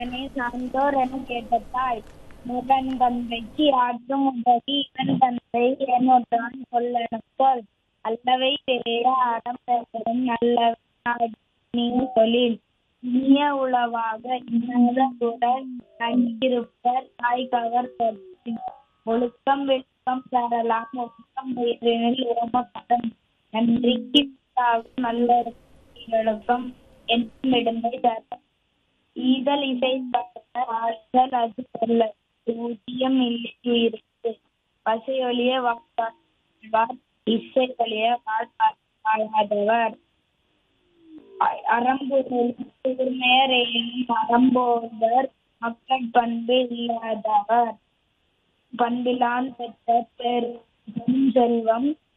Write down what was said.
மகனே சான்றோர் என கேட்ட தாய் மகன் தந்தைக்கு ஆற்றும் உதவி இவன் தந்தை என்னொன்றான் சொல்லெனக்கொள் அல்லவை வேற அறம் பெறும் நல்ல நீ தொழில் இனிய உளவாக இன்னாத குரல் தங்கியிருப்பர் தாய் கவர் தொழில் ஒழுக்கம் விழுக்கம் தரலாம் ஒழுக்கம் உயிரினில் உரமப்படும் நன்றிக்கு நல்லொழுக்கம் என்றும் இடுமை தரும் ஈதல் இசை ஆறுதல் அது சொல்ல ஊதியம் இல்லை உயிருக்கு பசையொழிய வாழ்வார் இசை ஒழிய வாழ்வாதவர் அறம்பொருள் அறம்போவர் மக்கள் பண்பு இல்லாதவர் பண்பிலான் பெற்ற பெரும் செல்வம்